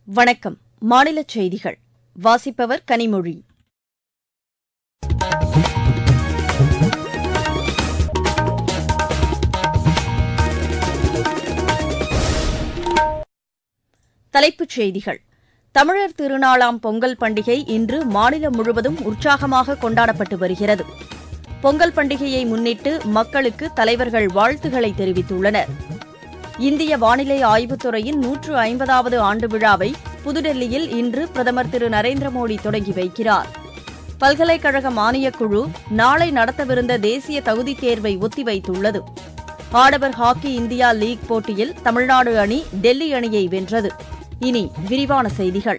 வணக்கம் மாநிலச் செய்திகள் வாசிப்பவர் கனிமொழி தலைப்புச் செய்திகள் தமிழர் திருநாளாம் பொங்கல் பண்டிகை இன்று மாநிலம் முழுவதும் உற்சாகமாக கொண்டாடப்பட்டு வருகிறது பொங்கல் பண்டிகையை முன்னிட்டு மக்களுக்கு தலைவர்கள் வாழ்த்துக்களை தெரிவித்துள்ளனர் இந்திய வானிலை ஆய்வுத்துறையின் நூற்று ஐம்பதாவது ஆண்டு விழாவை புதுடெல்லியில் இன்று பிரதமர் திரு நரேந்திர மோடி தொடங்கி வைக்கிறார் பல்கலைக்கழக மானியக் குழு நாளை நடத்தவிருந்த தேசிய தகுதித் தேர்வை ஒத்திவைத்துள்ளது ஆடவர் ஹாக்கி இந்தியா லீக் போட்டியில் தமிழ்நாடு அணி டெல்லி அணியை வென்றது இனி விரிவான செய்திகள்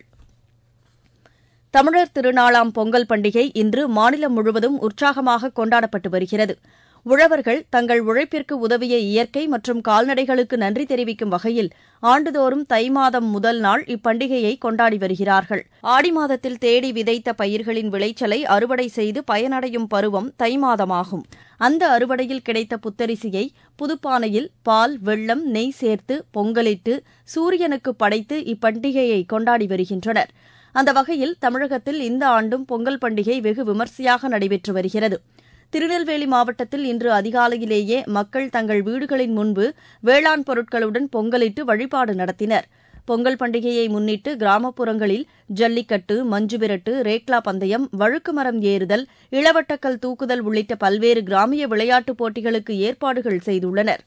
தமிழர் திருநாளாம் பொங்கல் பண்டிகை இன்று மாநிலம் முழுவதும் உற்சாகமாக கொண்டாடப்பட்டு வருகிறது உழவர்கள் தங்கள் உழைப்பிற்கு உதவிய இயற்கை மற்றும் கால்நடைகளுக்கு நன்றி தெரிவிக்கும் வகையில் ஆண்டுதோறும் தை மாதம் முதல் நாள் இப்பண்டிகையை கொண்டாடி வருகிறார்கள் ஆடி மாதத்தில் தேடி விதைத்த பயிர்களின் விளைச்சலை அறுவடை செய்து பயனடையும் பருவம் தை மாதமாகும் அந்த அறுவடையில் கிடைத்த புத்தரிசியை புதுப்பானையில் பால் வெள்ளம் நெய் சேர்த்து பொங்கலிட்டு சூரியனுக்கு படைத்து இப்பண்டிகையை கொண்டாடி வருகின்றனர் அந்த வகையில் தமிழகத்தில் இந்த ஆண்டும் பொங்கல் பண்டிகை வெகு விமரிசையாக நடைபெற்று வருகிறது திருநெல்வேலி மாவட்டத்தில் இன்று அதிகாலையிலேயே மக்கள் தங்கள் வீடுகளின் முன்பு வேளாண் பொருட்களுடன் பொங்கலிட்டு வழிபாடு நடத்தினர் பொங்கல் பண்டிகையை முன்னிட்டு கிராமப்புறங்களில் ஜல்லிக்கட்டு மஞ்சுவிரட்டு ரேக்லா பந்தயம் வழுக்கு மரம் ஏறுதல் இளவட்டக்கல் தூக்குதல் உள்ளிட்ட பல்வேறு கிராமிய விளையாட்டுப் போட்டிகளுக்கு ஏற்பாடுகள் செய்துள்ளனா்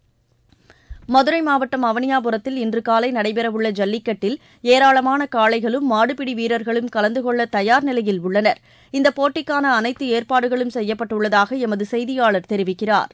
மதுரை மாவட்டம் அவனியாபுரத்தில் இன்று காலை நடைபெறவுள்ள ஜல்லிக்கட்டில் ஏராளமான காளைகளும் மாடுபிடி வீரர்களும் கலந்து கொள்ள தயார் நிலையில் உள்ளனர் இந்த போட்டிக்கான அனைத்து ஏற்பாடுகளும் செய்யப்பட்டுள்ளதாக எமது செய்தியாளர் தெரிவிக்கிறார்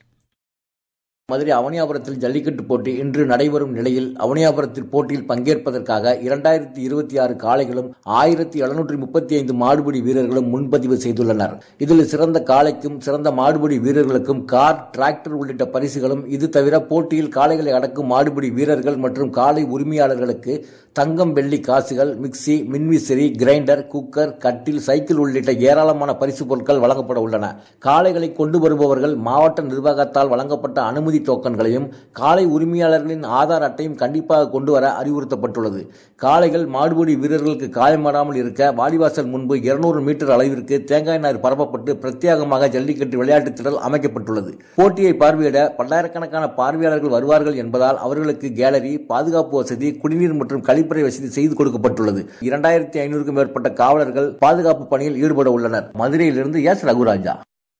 மதுரை அவனியாபுரத்தில் ஜல்லிக்கட்டு போட்டி இன்று நடைபெறும் நிலையில் அவனியாபுரத்தில் போட்டியில் பங்கேற்பதற்காக இரண்டாயிரத்தி இருபத்தி ஆறு காளைகளும் ஆயிரத்தி எழுநூற்றி முப்பத்தி ஐந்து மாடுபிடி வீரர்களும் முன்பதிவு செய்துள்ளனர் இதில் சிறந்த காளைக்கும் சிறந்த மாடுபிடி வீரர்களுக்கும் கார் டிராக்டர் உள்ளிட்ட பரிசுகளும் இது தவிர போட்டியில் காளைகளை அடக்கும் மாடுபிடி வீரர்கள் மற்றும் காளை உரிமையாளர்களுக்கு தங்கம் வெள்ளி காசுகள் மிக்சி மின்விசிறி கிரைண்டர் குக்கர் கட்டில் சைக்கிள் உள்ளிட்ட ஏராளமான பரிசு பொருட்கள் வழங்கப்பட உள்ளன காளைகளை கொண்டு வருபவர்கள் மாவட்ட நிர்வாகத்தால் வழங்கப்பட்ட அனுமதி டோக்கன்களையும் காளை உரிமையாளர்களின் ஆதார் அட்டையும் கண்டிப்பாக கொண்டு வர அறிவுறுத்தப்பட்டுள்ளது காளைகள் மாடுபிடி வீரர்களுக்கு காயமாடாமல் இருக்க வாடிவாசல் முன்பு இருநூறு மீட்டர் அளவிற்கு தேங்காய் நார் பரப்பப்பட்டு பிரத்யேகமாக ஜல்லிக்கட்டு விளையாட்டுத் திடல் அமைக்கப்பட்டுள்ளது போட்டியை பார்வையிட பல்லாயிரக்கணக்கான பார்வையாளர்கள் வருவார்கள் என்பதால் அவர்களுக்கு கேலரி பாதுகாப்பு வசதி குடிநீர் மற்றும் கழிப்பறை வசதி செய்து கொடுக்கப்பட்டுள்ளது இரண்டாயிரத்தி ஐநூறுக்கும் மேற்பட்ட காவலர்கள் பாதுகாப்பு பணியில் ஈடுபட உள்ளனர் மதுரையிலிருந்து எஸ் ரகுராஜா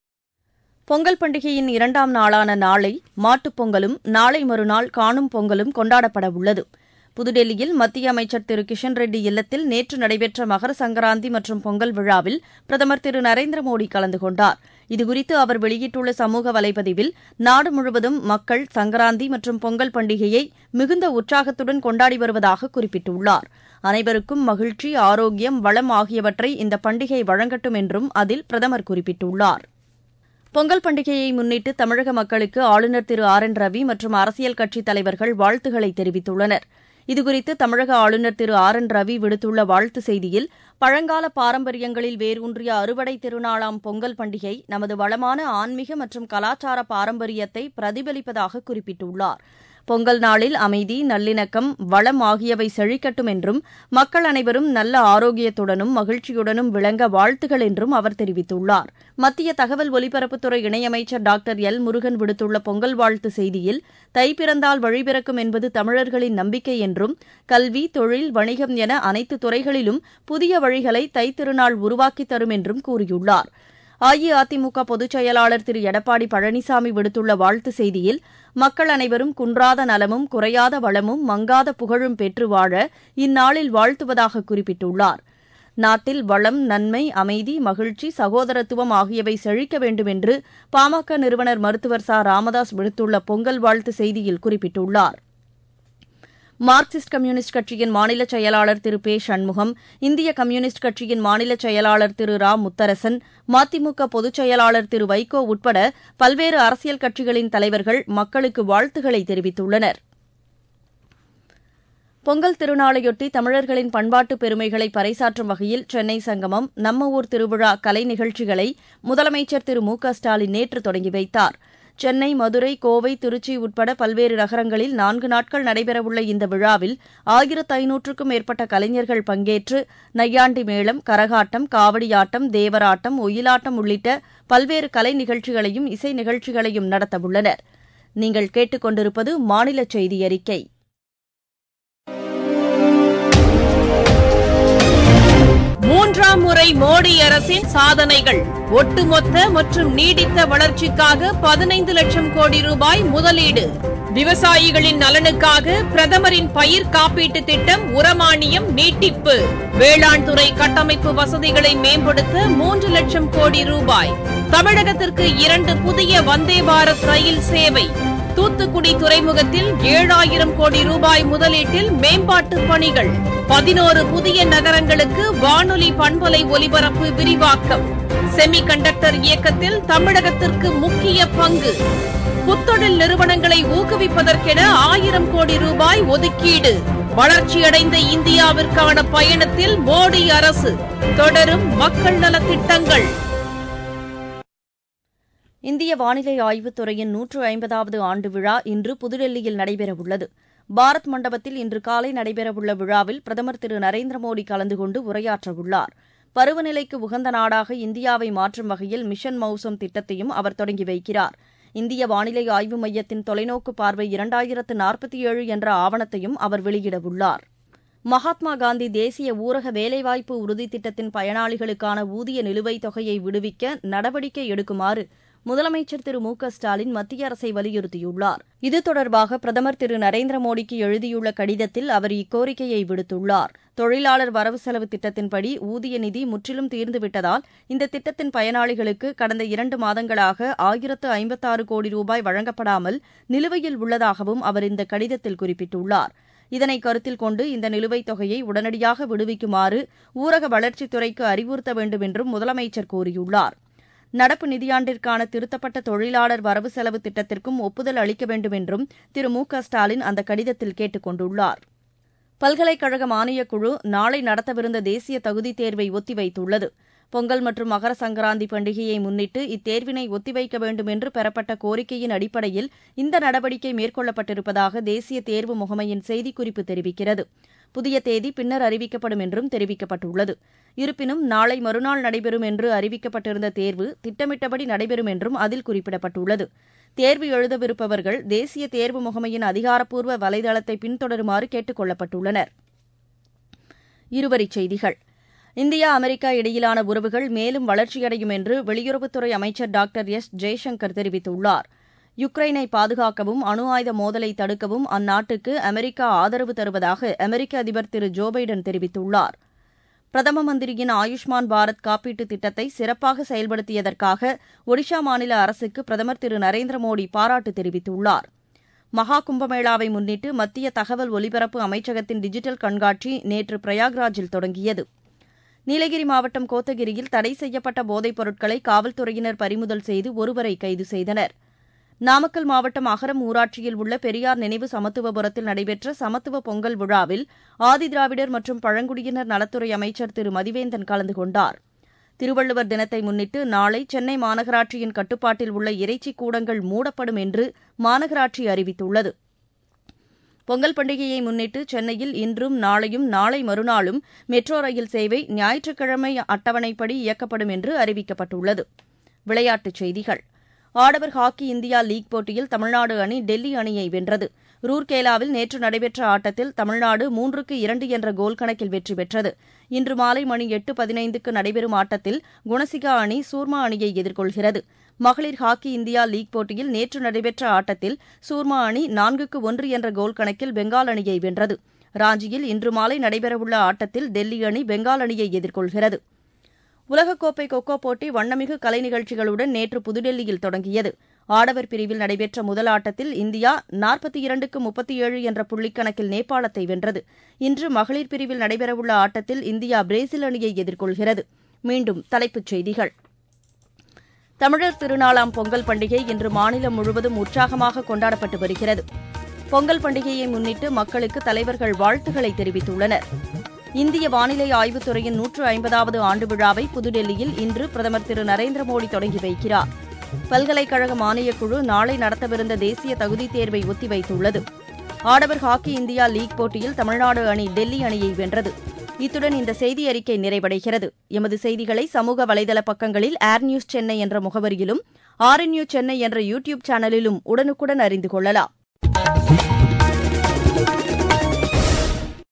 பொங்கல் பண்டிகையின் இரண்டாம் நாளான நாளை மாட்டுப் பொங்கலும் நாளை மறுநாள் காணும் பொங்கலும் கொண்டாடப்பட உள்ளது புதுடெல்லியில் மத்திய அமைச்சர் திரு கிஷன் ரெட்டி இல்லத்தில் நேற்று நடைபெற்ற மகர சங்கராந்தி மற்றும் பொங்கல் விழாவில் பிரதமர் திரு நரேந்திர மோடி கலந்து கொண்டார் இதுகுறித்து அவர் வெளியிட்டுள்ள சமூக வலைப்பதிவில் நாடு முழுவதும் மக்கள் சங்கராந்தி மற்றும் பொங்கல் பண்டிகையை மிகுந்த உற்சாகத்துடன் கொண்டாடி வருவதாக குறிப்பிட்டுள்ளார் அனைவருக்கும் மகிழ்ச்சி ஆரோக்கியம் வளம் ஆகியவற்றை இந்த பண்டிகை வழங்கட்டும் என்றும் அதில் பிரதமர் குறிப்பிட்டுள்ளார் பொங்கல் பண்டிகையை முன்னிட்டு தமிழக மக்களுக்கு ஆளுநர் திரு ஆர் என் ரவி மற்றும் அரசியல் கட்சித் தலைவர்கள் வாழ்த்துக்களை தெரிவித்துள்ளனர் இதுகுறித்து தமிழக ஆளுநர் திரு ஆர் என் ரவி விடுத்துள்ள வாழ்த்து செய்தியில் பழங்கால பாரம்பரியங்களில் வேரூன்றிய அறுவடை திருநாளாம் பொங்கல் பண்டிகை நமது வளமான ஆன்மீக மற்றும் கலாச்சார பாரம்பரியத்தை பிரதிபலிப்பதாக குறிப்பிட்டுள்ளார் பொங்கல் நாளில் அமைதி நல்லிணக்கம் வளம் ஆகியவை செழிக்கட்டும் என்றும் மக்கள் அனைவரும் நல்ல ஆரோக்கியத்துடனும் மகிழ்ச்சியுடனும் விளங்க வாழ்த்துகள் என்றும் அவர் தெரிவித்துள்ளார் மத்திய தகவல் ஒலிபரப்புத்துறை இணையமைச்சர் டாக்டர் எல் முருகன் விடுத்துள்ள பொங்கல் வாழ்த்து செய்தியில் தை பிறந்தால் வழிபிறக்கும் என்பது தமிழர்களின் நம்பிக்கை என்றும் கல்வி தொழில் வணிகம் என அனைத்து துறைகளிலும் புதிய வழிகளை தைத்திருநாள் உருவாக்கித் தரும் என்றும் கூறியுள்ளார் அஇஅதிமுக பொதுச் செயலாளர் திரு எடப்பாடி பழனிசாமி விடுத்துள்ள வாழ்த்து செய்தியில் மக்கள் அனைவரும் குன்றாத நலமும் குறையாத வளமும் மங்காத புகழும் பெற்று வாழ இந்நாளில் வாழ்த்துவதாக குறிப்பிட்டுள்ளார் நாட்டில் வளம் நன்மை அமைதி மகிழ்ச்சி சகோதரத்துவம் ஆகியவை செழிக்க வேண்டும் என்று பாமக நிறுவனர் மருத்துவர் ச ராமதாஸ் விடுத்துள்ள பொங்கல் வாழ்த்து செய்தியில் குறிப்பிட்டுள்ளார் மார்க்சிஸ்ட் கம்யூனிஸ்ட் கட்சியின் மாநில செயலாளர் திரு பே சண்முகம் இந்திய கம்யூனிஸ்ட் கட்சியின் மாநில செயலாளர் திரு ரா முத்தரசன் மதிமுக பொதுச் செயலாளர் திரு வைகோ உட்பட பல்வேறு அரசியல் கட்சிகளின் தலைவர்கள் மக்களுக்கு வாழ்த்துக்களை தெரிவித்துள்ளனர் பொங்கல் திருநாளையொட்டி தமிழர்களின் பண்பாட்டு பெருமைகளை பறைசாற்றும் வகையில் சென்னை சங்கமம் நம்ம ஊர் திருவிழா கலை நிகழ்ச்சிகளை முதலமைச்சர் திரு மு க ஸ்டாலின் நேற்று தொடங்கி வைத்தார் சென்னை மதுரை கோவை திருச்சி உட்பட பல்வேறு நகரங்களில் நான்கு நாட்கள் நடைபெறவுள்ள இந்த விழாவில் ஆயிரத்து ஐநூற்றுக்கும் மேற்பட்ட கலைஞர்கள் பங்கேற்று நையாண்டி மேளம் கரகாட்டம் காவடியாட்டம் தேவராட்டம் ஒயிலாட்டம் உள்ளிட்ட பல்வேறு கலை நிகழ்ச்சிகளையும் இசை நிகழ்ச்சிகளையும் நடத்தவுள்ளனர் நீங்கள் கேட்டுக்கொண்டிருப்பது மாநில செய்தி அறிக்கை மூன்றாம் முறை மோடி அரசின் சாதனைகள் ஒட்டுமொத்த மற்றும் நீடித்த வளர்ச்சிக்காக பதினைந்து லட்சம் கோடி ரூபாய் முதலீடு விவசாயிகளின் நலனுக்காக பிரதமரின் பயிர் காப்பீட்டு திட்டம் உரமானியம் நீட்டிப்பு வேளாண் துறை கட்டமைப்பு வசதிகளை மேம்படுத்த மூன்று லட்சம் கோடி ரூபாய் தமிழகத்திற்கு இரண்டு புதிய வந்தே பாரத் ரயில் சேவை தூத்துக்குடி துறைமுகத்தில் ஏழாயிரம் கோடி ரூபாய் முதலீட்டில் மேம்பாட்டு பணிகள் பதினோரு புதிய நகரங்களுக்கு வானொலி பண்பலை ஒலிபரப்பு விரிவாக்கம் செமி கண்டக்டர் இயக்கத்தில் தமிழகத்திற்கு முக்கிய பங்கு புத்தொழில் நிறுவனங்களை ஊக்குவிப்பதற்கென ஆயிரம் கோடி ரூபாய் ஒதுக்கீடு வளர்ச்சியடைந்த இந்தியாவிற்கான பயணத்தில் மோடி அரசு தொடரும் மக்கள் நலத்திட்டங்கள் இந்திய வானிலை ஆய்வுத் துறையின் நூற்று ஐம்பதாவது ஆண்டு விழா இன்று புதுடெல்லியில் நடைபெறவுள்ளது பாரத் மண்டபத்தில் இன்று காலை நடைபெறவுள்ள விழாவில் பிரதமர் திரு நரேந்திர மோடி கலந்து கொண்டு உரையாற்றவுள்ளார் பருவநிலைக்கு உகந்த நாடாக இந்தியாவை மாற்றும் வகையில் மிஷன் மௌசம் திட்டத்தையும் அவர் தொடங்கி வைக்கிறார் இந்திய வானிலை ஆய்வு மையத்தின் தொலைநோக்கு பார்வை இரண்டாயிரத்து நாற்பத்தி ஏழு என்ற ஆவணத்தையும் அவர் வெளியிடவுள்ளார் மகாத்மா காந்தி தேசிய ஊரக வேலைவாய்ப்பு உறுதி திட்டத்தின் பயனாளிகளுக்கான ஊதிய நிலுவைத் தொகையை விடுவிக்க நடவடிக்கை எடுக்குமாறு முதலமைச்சர் திரு மு க ஸ்டாலின் மத்திய அரசை வலியுறுத்தியுள்ளார் இது தொடர்பாக பிரதமர் திரு நரேந்திர மோடிக்கு எழுதியுள்ள கடிதத்தில் அவர் இக்கோரிக்கையை விடுத்துள்ளார் தொழிலாளர் வரவு செலவு திட்டத்தின்படி ஊதிய நிதி முற்றிலும் தீர்ந்துவிட்டதால் இந்த திட்டத்தின் பயனாளிகளுக்கு கடந்த இரண்டு மாதங்களாக ஆயிரத்து ஐம்பத்தாறு கோடி ரூபாய் வழங்கப்படாமல் நிலுவையில் உள்ளதாகவும் அவர் இந்த கடிதத்தில் குறிப்பிட்டுள்ளார் இதனை கருத்தில் கொண்டு இந்த நிலுவைத் தொகையை உடனடியாக விடுவிக்குமாறு ஊரக வளர்ச்சித்துறைக்கு அறிவுறுத்த வேண்டும் என்றும் முதலமைச்சர் கூறியுள்ளார் நடப்பு நிதியாண்டிற்கான திருத்தப்பட்ட தொழிலாளர் வரவு செலவு திட்டத்திற்கும் ஒப்புதல் அளிக்க வேண்டும் என்றும் திரு மு க ஸ்டாலின் அந்த கடிதத்தில் கேட்டுக் கொண்டுள்ளார் பல்கலைக்கழக மானியக் குழு நாளை நடத்தவிருந்த தேசிய தகுதித் தேர்வை ஒத்திவைத்துள்ளது பொங்கல் மற்றும் மகர சங்கராந்தி பண்டிகையை முன்னிட்டு இத்தேர்வினை ஒத்திவைக்க வேண்டும் என்று பெறப்பட்ட கோரிக்கையின் அடிப்படையில் இந்த நடவடிக்கை மேற்கொள்ளப்பட்டிருப்பதாக தேசிய தேர்வு முகமையின் செய்திக்குறிப்பு தெரிவிக்கிறது புதிய தேதி பின்னர் அறிவிக்கப்படும் என்றும் தெரிவிக்கப்பட்டுள்ளது இருப்பினும் நாளை மறுநாள் நடைபெறும் என்று அறிவிக்கப்பட்டிருந்த தேர்வு திட்டமிட்டபடி நடைபெறும் என்றும் அதில் குறிப்பிடப்பட்டுள்ளது தேர்வு எழுதவிருப்பவர்கள் தேசிய தேர்வு முகமையின் அதிகாரப்பூர்வ வலைதளத்தை பின்தொடருமாறு கேட்டுக் கொள்ளப்பட்டுள்ளனர் இருவரிச் செய்திகள் இந்தியா அமெரிக்கா இடையிலான உறவுகள் மேலும் வளர்ச்சியடையும் என்று வெளியுறவுத்துறை அமைச்சர் டாக்டர் எஸ் ஜெய்சங்கர் தெரிவித்துள்ளார் யுக்ரைனை பாதுகாக்கவும் அணு ஆயுத மோதலை தடுக்கவும் அந்நாட்டுக்கு அமெரிக்கா ஆதரவு தருவதாக அமெரிக்க அதிபர் திரு ஜோ பைடன் தெரிவித்துள்ளார் பிரதம மந்திரியின் ஆயுஷ்மான் பாரத் காப்பீட்டுத் திட்டத்தை சிறப்பாக செயல்படுத்தியதற்காக ஒடிஷா மாநில அரசுக்கு பிரதமர் திரு நரேந்திர மோடி பாராட்டு தெரிவித்துள்ளார் மகா கும்பமேளாவை முன்னிட்டு மத்திய தகவல் ஒலிபரப்பு அமைச்சகத்தின் டிஜிட்டல் கண்காட்சி நேற்று பிரயாக்ராஜில் தொடங்கியது நீலகிரி மாவட்டம் கோத்தகிரியில் தடை செய்யப்பட்ட போதைப் பொருட்களை காவல்துறையினர் பறிமுதல் செய்து ஒருவரை கைது செய்தனர் நாமக்கல் மாவட்டம் அகரம் ஊராட்சியில் உள்ள பெரியார் நினைவு சமத்துவபுரத்தில் நடைபெற்ற சமத்துவ பொங்கல் விழாவில் ஆதிதிராவிடர் மற்றும் பழங்குடியினர் நலத்துறை அமைச்சர் திரு மதிவேந்தன் கலந்து கொண்டார் திருவள்ளுவர் தினத்தை முன்னிட்டு நாளை சென்னை மாநகராட்சியின் கட்டுப்பாட்டில் உள்ள இறைச்சிக் கூடங்கள் மூடப்படும் என்று மாநகராட்சி அறிவித்துள்ளது பொங்கல் பண்டிகையை முன்னிட்டு சென்னையில் இன்றும் நாளையும் நாளை மறுநாளும் மெட்ரோ ரயில் சேவை ஞாயிற்றுக்கிழமை அட்டவணைப்படி இயக்கப்படும் என்று அறிவிக்கப்பட்டுள்ளது விளையாட்டுச் செய்திகள் ஆடவர் ஹாக்கி இந்தியா லீக் போட்டியில் தமிழ்நாடு அணி டெல்லி அணியை வென்றது ரூர்கேலாவில் நேற்று நடைபெற்ற ஆட்டத்தில் தமிழ்நாடு மூன்றுக்கு இரண்டு என்ற கோல் கணக்கில் வெற்றி பெற்றது இன்று மாலை மணி எட்டு பதினைந்துக்கு நடைபெறும் ஆட்டத்தில் குணசிகா அணி சூர்மா அணியை எதிர்கொள்கிறது மகளிர் ஹாக்கி இந்தியா லீக் போட்டியில் நேற்று நடைபெற்ற ஆட்டத்தில் சூர்மா அணி நான்குக்கு ஒன்று என்ற கோல் கணக்கில் பெங்கால் அணியை வென்றது ராஞ்சியில் இன்று மாலை நடைபெறவுள்ள ஆட்டத்தில் டெல்லி அணி பெங்கால் அணியை எதிர்கொள்கிறது உலகக்கோப்பை கொக்கோ போட்டி வண்ணமிகு கலை நிகழ்ச்சிகளுடன் நேற்று புதுடெல்லியில் தொடங்கியது ஆடவர் பிரிவில் நடைபெற்ற முதல் ஆட்டத்தில் இந்தியா நாற்பத்தி இரண்டுக்கு முப்பத்தி ஏழு என்ற புள்ளிக்கணக்கில் நேபாளத்தை வென்றது இன்று மகளிர் பிரிவில் நடைபெறவுள்ள ஆட்டத்தில் இந்தியா பிரேசில் அணியை எதிர்கொள்கிறது மீண்டும் தலைப்புச் செய்திகள் தமிழர் திருநாளாம் பொங்கல் பண்டிகை இன்று மாநிலம் முழுவதும் உற்சாகமாக கொண்டாடப்பட்டு வருகிறது பொங்கல் பண்டிகையை முன்னிட்டு மக்களுக்கு தலைவர்கள் வாழ்த்துக்களை தெரிவித்துள்ளனர் இந்திய வானிலை ஆய்வுத்துறையின் நூற்று ஐம்பதாவது ஆண்டு விழாவை புதுடெல்லியில் இன்று பிரதமர் திரு நரேந்திர மோடி தொடங்கி வைக்கிறார் பல்கலைக்கழக மானியக்குழு நாளை நடத்தவிருந்த தேசிய தகுதித் தேர்வை ஒத்திவைத்துள்ளது ஆடவர் ஹாக்கி இந்தியா லீக் போட்டியில் தமிழ்நாடு அணி டெல்லி அணியை வென்றது இத்துடன் இந்த செய்தி அறிக்கை நிறைவடைகிறது எமது செய்திகளை சமூக வலைதள பக்கங்களில் ஏர் நியூஸ் சென்னை என்ற முகவரியிலும் ஆர் சென்னை என்ற யூ டியூப் சேனலிலும் உடனுக்குடன் அறிந்து கொள்ளலாம்